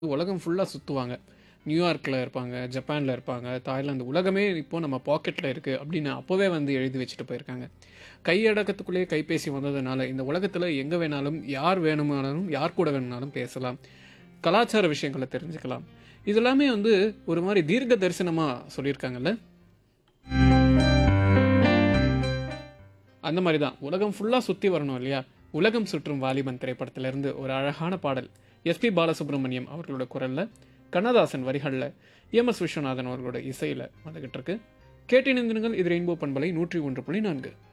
உலகம் ஃபுல்லாக சுற்றுவாங்க நியூயார்க்கில் இருப்பாங்க ஜப்பானில் இருப்பாங்க தாய்லாந்து உலகமே இப்போது நம்ம பாக்கெட்டில் இருக்குது அப்படின்னு அப்போவே வந்து எழுதி வச்சுட்டு போயிருக்காங்க கையடக்கத்துக்குள்ளேயே கைபேசி வந்ததுனால இந்த உலகத்தில் எங்கே வேணாலும் யார் வேணுமானாலும் யார் கூட வேணுமானாலும் பேசலாம் கலாச்சார விஷயங்களை தெரிஞ்சுக்கலாம் இது எல்லாமே வந்து ஒரு மாதிரி தீர்க்க தரிசனமாக சொல்லியிருக்காங்கல்ல அந்த மாதிரி தான் உலகம் ஃபுல்லாக சுற்றி வரணும் இல்லையா உலகம் சுற்றும் வாலிபன் திரைப்படத்திலிருந்து ஒரு அழகான பாடல் எஸ்பி பாலசுப்ரமணியம் அவர்களோட குரலில் கண்ணதாசன் வரிகளில் எம் எஸ் விஸ்வநாதன் அவர்களோட இசையில் வந்துகிட்டு இருக்கு கேட்டினிந்திருங்கள் இது ரெயின்போ பண்பலை நூற்றி ஒன்று புள்ளி நான்கு